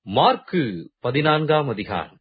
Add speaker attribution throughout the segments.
Speaker 1: mark பதினான்காம் அதிகாரம்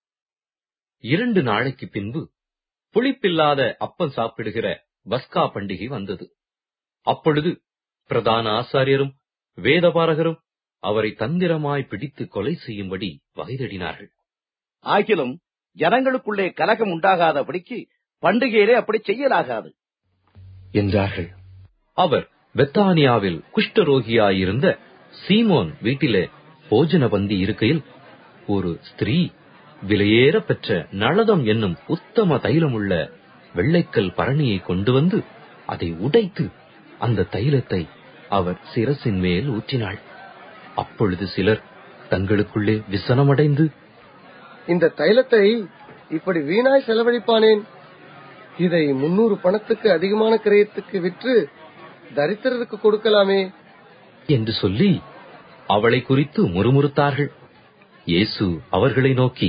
Speaker 1: இரண்டு நாளைக்கு பின்பு புளிப்பில்லாத அப்பம் சாப்பிடுகிற பஸ்கா பண்டிகை வந்தது அப்பொழுது பிரதான ஆசாரியரும் வேதபாரகரும் அவரை தந்திரமாய் பிடித்து கொலை செய்யும்படி வகைதடினார்கள்
Speaker 2: ஆகிலும் ஜனங்களுக்குள்ளே கலகம் உண்டாகாதபடிக்கு பண்டிகையிலே அப்படி செய்யலாகாது
Speaker 1: என்றார்கள் அவர் பெத்தானியாவில் குஷ்டரோகியாயிருந்த சீமோன் வீட்டிலே போஜன பந்தி இருக்கையில் ஒரு ஸ்திரீ விலையேற பெற்ற நளதம் என்னும் உத்தம தைலமுள்ள வெள்ளைக்கல் பரணியை கொண்டு வந்து அதை உடைத்து அந்த தைலத்தை அவர் சிரசின் மேல் ஊற்றினாள் அப்பொழுது சிலர் தங்களுக்குள்ளே விசனமடைந்து
Speaker 3: இந்த தைலத்தை இப்படி வீணாய் செலவழிப்பானேன் இதை முன்னூறு பணத்துக்கு அதிகமான கிரயத்துக்கு விற்று தரித்திரருக்கு கொடுக்கலாமே
Speaker 1: என்று சொல்லி அவளை குறித்து முறுமுறுத்தார்கள் இயேசு அவர்களை நோக்கி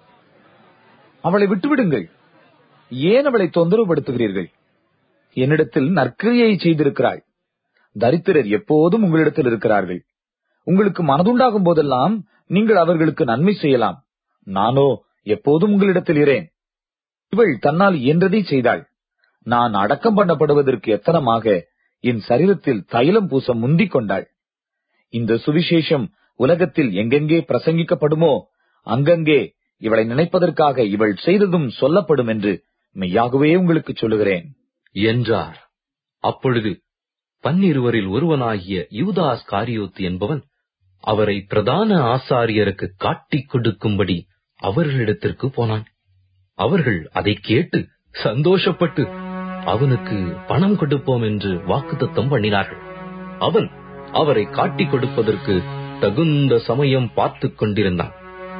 Speaker 4: அவளை விட்டுவிடுங்கள் ஏன் அவளை தொந்தரவுபடுத்துகிறீர்கள் என்னிடத்தில் நற்கிரியை செய்திருக்கிறாள் தரித்திரர் எப்போதும் உங்களிடத்தில் இருக்கிறார்கள் உங்களுக்கு மனதுண்டாகும் போதெல்லாம் நீங்கள் அவர்களுக்கு நன்மை செய்யலாம் நானோ எப்போதும் உங்களிடத்தில் இரேன் இவள் தன்னால் இயன்றதை செய்தாள் நான் அடக்கம் பண்ணப்படுவதற்கு எத்தனமாக என் சரீரத்தில் தைலம் பூச முந்திக் கொண்டாள் இந்த சுவிசேஷம் உலகத்தில் எங்கெங்கே பிரசங்கிக்கப்படுமோ அங்கங்கே இவளை நினைப்பதற்காக இவள் செய்ததும் சொல்லப்படும் என்று மெய்யாகவே உங்களுக்கு சொல்லுகிறேன்
Speaker 1: என்றார் அப்பொழுது பன்னிருவரில் ஒருவனாகிய யூதாஸ் காரியோத்து என்பவன் அவரை பிரதான ஆசாரியருக்கு காட்டிக் கொடுக்கும்படி அவர்களிடத்திற்கு போனான் அவர்கள் அதை கேட்டு சந்தோஷப்பட்டு அவனுக்கு பணம் கொடுப்போம் என்று வாக்குத்தத்தம் பண்ணினார்கள் அவன் அவரை காட்டிக் கொடுப்பதற்கு தகுந்த சமயம் பார்த்துக் கொண்டிருந்தான்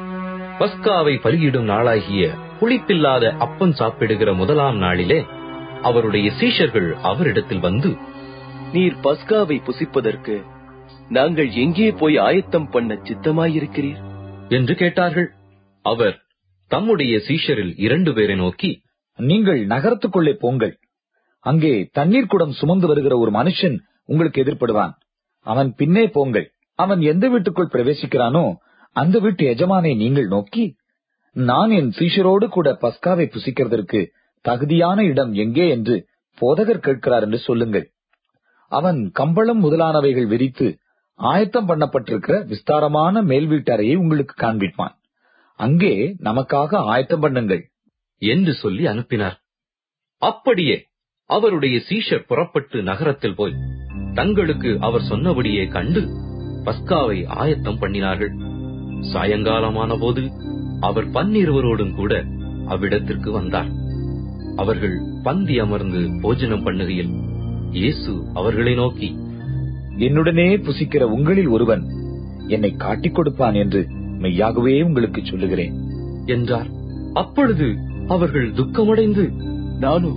Speaker 1: பஸ்காவை பலியிடும் நாளாகிய புளிப்பில்லாத அப்பம் சாப்பிடுகிற முதலாம் நாளிலே அவருடைய சீஷர்கள் அவரிடத்தில் வந்து
Speaker 5: நீர் பஸ்காவை புசிப்பதற்கு நாங்கள் எங்கே போய் ஆயத்தம் பண்ண சித்தமாயிருக்கிறீர்
Speaker 1: என்று கேட்டார்கள் அவர் தம்முடைய சீஷரில் இரண்டு பேரை நோக்கி
Speaker 4: நீங்கள் நகரத்துக்குள்ளே போங்கள் அங்கே தண்ணீர் குடம் சுமந்து வருகிற ஒரு மனுஷன் உங்களுக்கு எதிர்ப்படுவான் அவன் பின்னே போங்கள் அவன் எந்த வீட்டுக்குள் பிரவேசிக்கிறானோ அந்த வீட்டு எஜமானை நீங்கள் நோக்கி நான் என் சீஷரோடு கூட பஸ்காவை புசிக்கிறதற்கு தகுதியான இடம் எங்கே என்று போதகர் கேட்கிறார் என்று சொல்லுங்கள் அவன் கம்பளம் முதலானவைகள் விரித்து ஆயத்தம் பண்ணப்பட்டிருக்கிற விஸ்தாரமான மேல் வீட்டு அறையை உங்களுக்கு காண்பிப்பான் அங்கே நமக்காக ஆயத்தம் பண்ணுங்கள்
Speaker 1: என்று சொல்லி அனுப்பினார் அப்படியே அவருடைய சீஷர் புறப்பட்டு நகரத்தில் போய் தங்களுக்கு அவர் சொன்னபடியே கண்டு பஸ்காவை ஆயத்தம் பண்ணினார்கள் சாயங்காலமான போது அவர் பன்னிருவரோடும் கூட அவ்விடத்திற்கு வந்தார் அவர்கள் பந்தி அமர்ந்து போஜனம் பண்ணுகையில் இயேசு அவர்களை நோக்கி
Speaker 4: என்னுடனே புசிக்கிற உங்களில் ஒருவன் என்னை காட்டிக் கொடுப்பான் என்று மெய்யாகவே உங்களுக்கு சொல்லுகிறேன்
Speaker 1: என்றார் அப்பொழுது அவர்கள் துக்கமடைந்து
Speaker 5: நானோ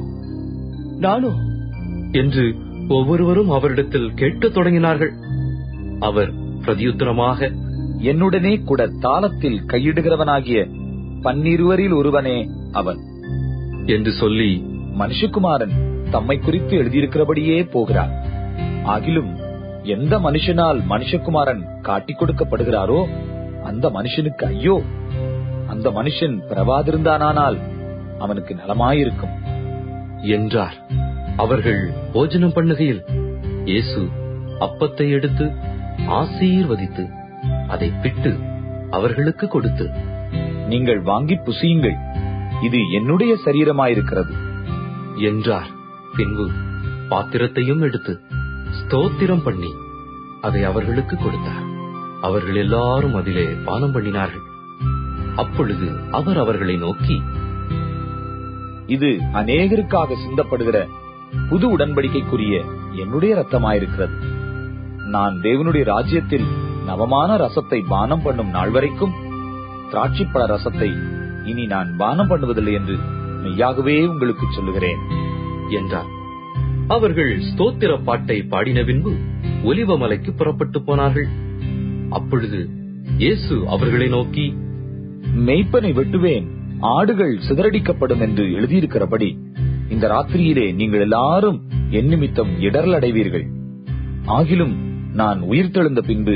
Speaker 5: நானோ
Speaker 1: என்று ஒவ்வொருவரும் அவரிடத்தில் கேட்கத் தொடங்கினார்கள் அவர் பிரதியுத்தரமாக
Speaker 4: என்னுடனே கூட தாளத்தில் கையிடுகிறவனாகிய பன்னிருவரில் ஒருவனே அவன்
Speaker 1: என்று சொல்லி
Speaker 4: மனுஷகுமாரன் தம்மை குறித்து எழுதியிருக்கிறபடியே போகிறார் ஆகிலும் எந்த மனுஷனால் மனுஷகுமாரன் காட்டிக் கொடுக்கப்படுகிறாரோ அந்த மனுஷனுக்கு ஐயோ அந்த மனுஷன் பிறவாதிருந்தானால் அவனுக்கு நலமாயிருக்கும்
Speaker 1: என்றார் அவர்கள் போஜனம் பண்ணுகையில் இயேசு அப்பத்தை எடுத்து ஆசீர்வதித்து அதை பிட்டு அவர்களுக்கு கொடுத்து
Speaker 4: நீங்கள் வாங்கி புசியுங்கள் இது என்னுடைய சரீரமாயிருக்கிறது
Speaker 1: என்றார் பின்பு பாத்திரத்தையும் எடுத்து ஸ்தோத்திரம் பண்ணி அதை அவர்களுக்கு கொடுத்தார் அவர்கள் எல்லாரும் அதிலே பானம் பண்ணினார்கள் அப்பொழுது அவர் அவர்களை நோக்கி
Speaker 4: இது அநேகருக்காக சிந்தப்படுகிற புது உடன்படிக்கைக்குரிய என்னுடைய ரத்தமாயிருக்கிறது நான் தேவனுடைய ராஜ்யத்தில் நவமான ரசத்தை பானம் பண்ணும் நாள் வரைக்கும் திராட்சைப்பழ ரசத்தை இனி நான் பானம் பண்ணுவதில்லை என்று மெய்யாகவே உங்களுக்கு சொல்லுகிறேன்
Speaker 1: என்றார் அவர்கள் ஸ்தோத்திர பாட்டை பாடின பின்பு ஒலிவமலைக்கு புறப்பட்டு போனார்கள் அப்பொழுது இயேசு அவர்களை நோக்கி
Speaker 4: மெய்ப்பனை வெட்டுவேன் ஆடுகள் சிதறடிக்கப்படும் என்று எழுதியிருக்கிறபடி இந்த ராத்திரியிலே நீங்கள் எல்லாரும் என் நிமித்தம் இடரல் அடைவீர்கள் ஆகிலும் நான் உயிர்த்தெழுந்த பின்பு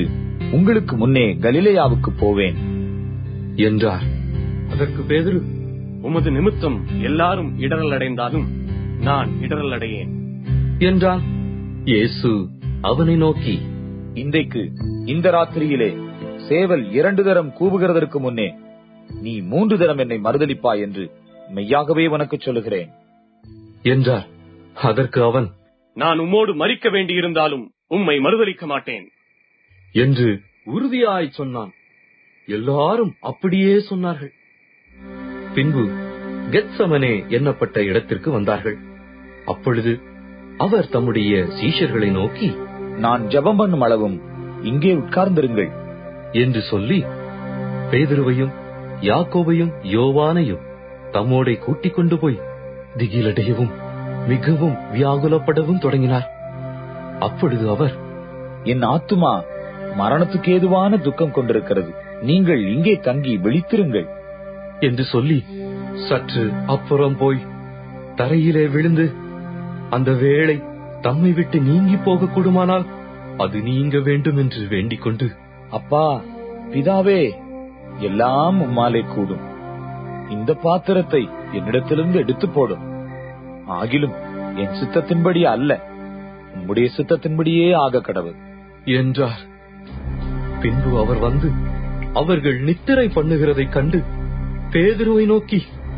Speaker 4: உங்களுக்கு முன்னே கலிலேயாவுக்கு போவேன்
Speaker 1: என்றார்
Speaker 6: அதற்கு பேதுரு உமது நிமித்தம் எல்லாரும் இடரல் அடைந்தாலும் நான் இடரல் அடையேன்
Speaker 1: என்றான் இயேசு அவனை நோக்கி
Speaker 4: இன்றைக்கு இந்த ராத்திரியிலே சேவல் இரண்டு தரம் கூவுகிறதற்கு முன்னே நீ மூன்று தரம் என்னை மறுதலிப்பாய் என்று மெய்யாகவே உனக்குச் சொல்லுகிறேன்
Speaker 1: என்றார் அதற்கு அவன்
Speaker 6: நான் உம்மோடு மறிக்க வேண்டியிருந்தாலும் உம்மை மறுதலிக்க மாட்டேன்
Speaker 1: என்று உறுதியாய் சொன்னான் எல்லாரும் அப்படியே சொன்னார்கள் பின்பு கெத்சமனே எண்ணப்பட்ட இடத்திற்கு வந்தார்கள் அப்பொழுது அவர் தம்முடைய சீஷர்களை நோக்கி
Speaker 4: நான் ஜெபம் பண்ணும் அளவும் இங்கே உட்கார்ந்திருங்கள்
Speaker 1: என்று சொல்லி பேதுருவையும் யாக்கோபையும் யோவானையும் தம்மோடே கூட்டிக் கொண்டு போய் திகிலடையவும் மிகவும் வியாகுலப்படவும் தொடங்கினார் அப்பொழுது அவர்
Speaker 4: என் ஆத்துமா மரணத்துக்கு ஏதுவான துக்கம் கொண்டிருக்கிறது நீங்கள் இங்கே தங்கி விழித்திருங்கள்
Speaker 1: என்று சொல்லி சற்று அப்புறம் போய் தரையிலே விழுந்து அந்த வேளை தம்மை விட்டு நீங்கி போக கூடுமானால் அது நீங்க வேண்டும் என்று வேண்டிக் கொண்டு
Speaker 4: அப்பா பிதாவே எல்லாம் உம்மாலே கூடும் இந்த பாத்திரத்தை என்னிடத்திலிருந்து எடுத்து போடும் ஆகிலும் என் சித்தத்தின்படி அல்ல உம்முடைய சித்தத்தின்படியே ஆக கடவுள்
Speaker 1: என்றார் பின்பு அவர் வந்து அவர்கள் நித்திரை பண்ணுகிறதைக் கண்டு பேதுருவை நோக்கி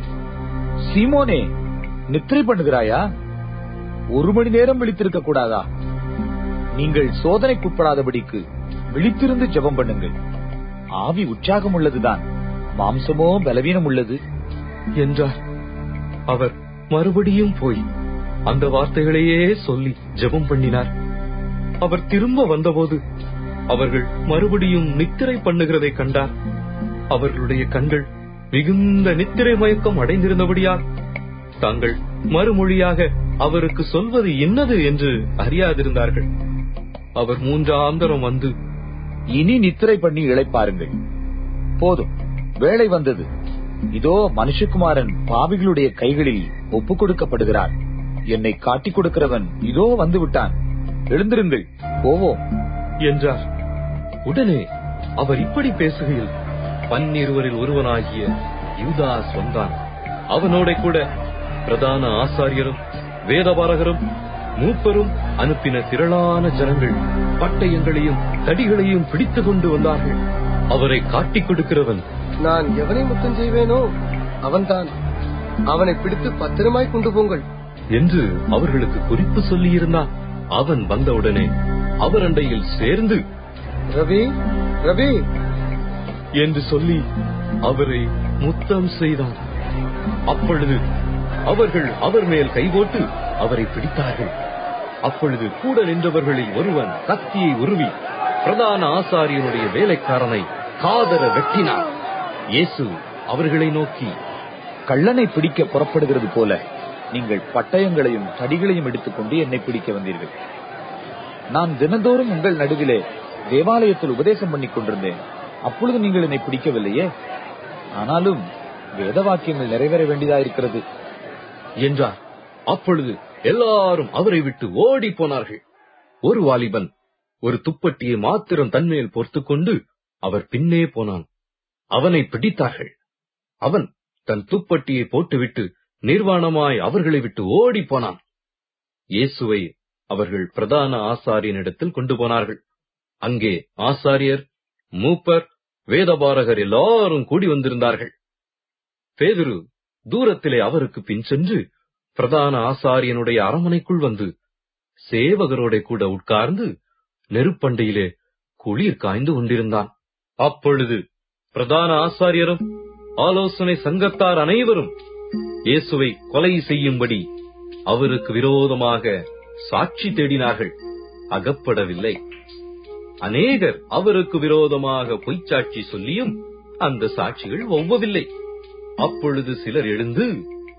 Speaker 4: சீமோனே நித்திரை பண்ணுகிறாயா ஒரு மணி நேரம் விழித்திருக்க கூடாதா நீங்கள் சோதனைக்குட்படாதபடிக்கு விழித்திருந்து ஜெபம் பண்ணுங்கள் ஆவி உற்சாகம் உள்ளதுதான் மாம்சமோ பலவீனம் உள்ளது
Speaker 1: என்றார் அவர் மறுபடியும் போய் அந்த வார்த்தைகளையே சொல்லி ஜெபம் பண்ணினார் அவர் திரும்ப வந்தபோது அவர்கள் மறுபடியும் நித்திரை பண்ணுகிறதைக் கண்டார் அவர்களுடைய கண்கள் மிகுந்த நித்திரை மயக்கம் அடைந்திருந்தபடியால் தாங்கள் மறுமொழியாக அவருக்கு சொல்வது என்னது என்று அறியாதிருந்தார்கள் அவர் மூன்றாந்தரம் வந்து
Speaker 4: இனி நித்திரை பண்ணி இளைப்பாருங்கள் போதும் வேலை வந்தது இதோ மனுஷகுமாரன் பாவிகளுடைய கைகளில் ஒப்புக் கொடுக்கப்படுகிறார் என்னை காட்டிக் கொடுக்கிறவன் இதோ வந்து விட்டான் எழுந்திருங்கள் போவோம்
Speaker 1: என்றார் உடனே அவர் இப்படி பேசுகையில் பன்னிருவரில் ஒருவனாகிய யூதாஸ் வந்தான் அவனோட கூட பிரதான ஆசாரியரும் வேதபாரகரும் மூப்பரும் அனுப்பின திரளான ஜனங்கள் பட்டயங்களையும் தடிகளையும் பிடித்துக் கொண்டு வந்தார்கள் அவரை காட்டிக் கொடுக்கிறவன்
Speaker 3: நான் எவனை முத்தம் செய்வேனோ அவன்தான் அவனை பிடித்து பத்திரமாய் கொண்டு போங்கள்
Speaker 1: என்று அவர்களுக்கு குறிப்பு சொல்லியிருந்தான் அவன் வந்தவுடனே அவர் அண்டையில் சேர்ந்து
Speaker 3: ரவி ரவி
Speaker 1: என்று சொல்லி அவரை முத்தம் செய்தான் அப்பொழுது அவர்கள் அவர் மேல் கைபோட்டு அவரை பிடித்தார்கள் அப்பொழுது கூட நின்றவர்களில் ஒருவன் கத்தியை உருவி பிரதான ஆசாரியனுடைய வேலைக்காரனை காதர வெட்டினார் இயேசு அவர்களை நோக்கி
Speaker 4: கள்ளனை பிடிக்க புறப்படுகிறது போல நீங்கள் பட்டயங்களையும் தடிகளையும் எடுத்துக்கொண்டு என்னை பிடிக்க வந்தீர்கள் நான் தினந்தோறும் உங்கள் நடுவிலே தேவாலயத்தில் உபதேசம் பண்ணிக் கொண்டிருந்தேன் அப்பொழுது நீங்கள் என்னை பிடிக்கவில்லையே ஆனாலும் வேத வாக்கியங்கள் நிறைவேற வேண்டியதா இருக்கிறது
Speaker 1: என்றார் அப்பொழுது எல்லாரும் அவரை விட்டு ஓடி போனார்கள் ஒரு வாலிபன் ஒரு துப்பட்டியை மாத்திரம் தன்மேல் பொறுத்துக் கொண்டு அவர் பின்னே போனான் அவனை பிடித்தார்கள் அவன் தன் துப்பட்டியை போட்டுவிட்டு நிர்வாணமாய் அவர்களை விட்டு ஓடி போனான் இயேசுவை அவர்கள் பிரதான ஆசாரியனிடத்தில் கொண்டு போனார்கள் அங்கே ஆசாரியர் மூப்பர் வேதபாரகர் எல்லாரும் கூடி வந்திருந்தார்கள் பேதுரு தூரத்திலே அவருக்கு பின் சென்று பிரதான ஆசாரியனுடைய அரமனைக்குள் வந்து சேவகரோட கூட உட்கார்ந்து நெருப்பண்டையிலே குளிர் காய்ந்து கொண்டிருந்தான் அப்பொழுது பிரதான ஆசாரியரும் ஆலோசனை சங்கத்தார் அனைவரும் இயேசுவை கொலை செய்யும்படி அவருக்கு விரோதமாக சாட்சி தேடினார்கள் அகப்படவில்லை அநேகர் அவருக்கு விரோதமாக பொய்ச்சாட்சி சொல்லியும் அந்த சாட்சிகள் ஒவ்வவில்லை அப்பொழுது சிலர் எழுந்து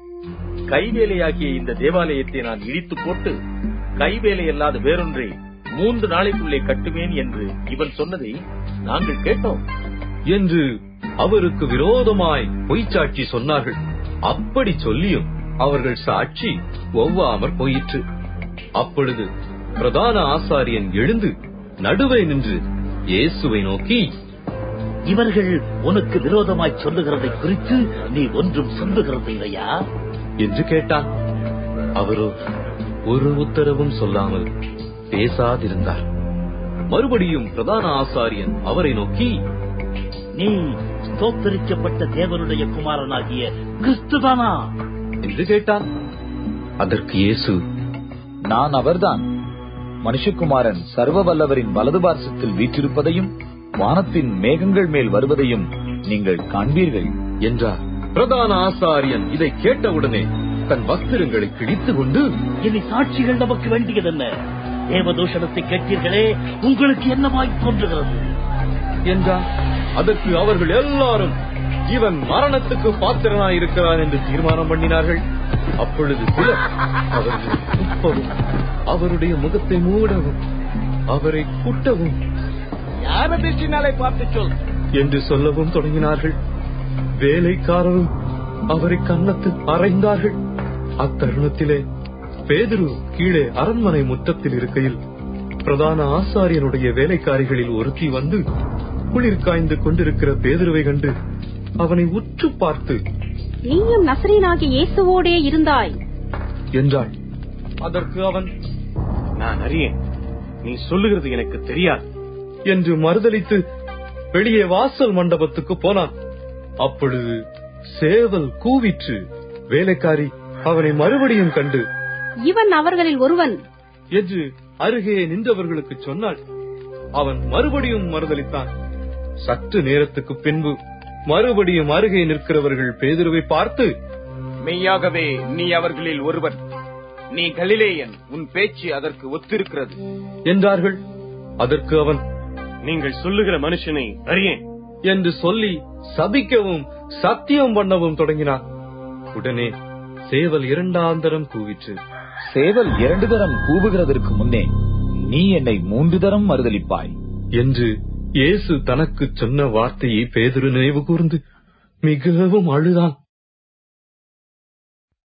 Speaker 2: கைவேலையாகிய இந்த தேவாலயத்தை நான் இடித்து போட்டு கைவேலை அல்லாத வேறொன்றை மூன்று நாளைக்குள்ளே கட்டுவேன் என்று இவன் சொன்னதை நாங்கள் கேட்டோம்
Speaker 1: என்று அவருக்கு விரோதமாய் பொய்ச்சாட்சி சொன்னார்கள் அப்படி சொல்லியும் அவர்கள் சாட்சி ஒவ்வாமற் போயிற்று அப்பொழுது பிரதான ஆசாரியன் எழுந்து நடுவே நின்று இயேசுவை நோக்கி
Speaker 7: இவர்கள் உனக்கு விரோதமாய் சொல்லுகிறதை குறித்து நீ ஒன்றும் சொல்லுகிறது இல்லையா
Speaker 1: என்று கேட்டான் அவரோ ஒரு உத்தரவும் சொல்லாமல் பேசாதிருந்தார் மறுபடியும் பிரதான ஆசாரியன் அவரை நோக்கி
Speaker 7: நீ ஸ்தோத்தரிக்கப்பட்ட தேவனுடைய குமாரனாகிய கிறிஸ்துதானா
Speaker 1: என்று கேட்டான் அதற்கு இயேசு
Speaker 4: நான் அவர்தான் மனுஷகுமாரன் சர்வ வல்லவரின் வலது பார்சத்தில் வீற்றிருப்பதையும் வானத்தின் மேகங்கள் மேல் வருவதையும் நீங்கள் காண்பீர்கள்
Speaker 1: என்றார் பிரதான ஆசாரியன் இதை கேட்டவுடனே தன் வஸ்திரங்களை கிழித்துக் கொண்டு
Speaker 7: இனி சாட்சிகள் நமக்கு வேண்டியதென்ன தேவதூஷணத்தை கேட்டீர்களே உங்களுக்கு என்னவாய் தோன்றுகிறது
Speaker 1: என்றார் அதற்கு அவர்கள் எல்லாரும் இவன் மரணத்துக்கு பாத்திரனாய் இருக்கிறான் என்று தீர்மானம் பண்ணினார்கள் அப்பொழுது சிலர் அவர்களை துப்பவும் அவருடைய முகத்தை மூடவும் அவரை குட்டவும்
Speaker 5: யார திருச்சினாலே பார்த்து சொல்
Speaker 1: என்று சொல்லவும் தொடங்கினார்கள் வேலைக்காரரும் அவரை கன்னத்தில் அறைந்தார்கள் அத்தருணத்திலே பேதுரு கீழே அரண்மனை முற்றத்தில் இருக்கையில் பிரதான ஆசாரியனுடைய வேலைக்காரிகளில் ஒருத்தி வந்து குளிர் காய்ந்து கொண்டிருக்கிற பேதுருவை கண்டு அவனை உற்று பார்த்து
Speaker 8: நீயும் நசரீனாகிய இயேசுவோடே இருந்தாய்
Speaker 1: என்றாள் அதற்கு அவன்
Speaker 6: நான் அறியேன் நீ சொல்லுகிறது எனக்கு தெரியாது
Speaker 1: என்று மறுதலித்து வெளியே வாசல் மண்டபத்துக்கு போனான் அப்பொழுது சேவல் கூவிற்று வேலைக்காரி அவனை மறுபடியும் கண்டு
Speaker 8: இவன் அவர்களில் ஒருவன்
Speaker 1: என்று அருகே நின்றவர்களுக்கு சொன்னாள் அவன் மறுபடியும் மறுதலித்தான் சற்று நேரத்துக்கு பின்பு மறுபடியும் அருகே நிற்கிறவர்கள் பேதுருவை பார்த்து
Speaker 9: மெய்யாகவே நீ அவர்களில் ஒருவன் நீ கலிலேயன் உன் பேச்சு அதற்கு ஒத்திருக்கிறது
Speaker 1: என்றார்கள் அதற்கு அவன்
Speaker 6: நீங்கள் சொல்லுகிற மனுஷனை அறியேன்
Speaker 1: என்று சொல்லி சபிக்கவும் சத்தியம் பண்ணவும் தொடங்கினான் உடனே சேவல் இரண்டாந்தரம் கூவிற்று
Speaker 4: சேவல் இரண்டு தரம் கூவுகிறதற்கு முன்னே நீ என்னை மூன்று தரம் மறுதலிப்பாய்
Speaker 1: என்று இயேசு தனக்கு சொன்ன வார்த்தையை பேதுரு நினைவு கூர்ந்து மிகவும் அழுதான்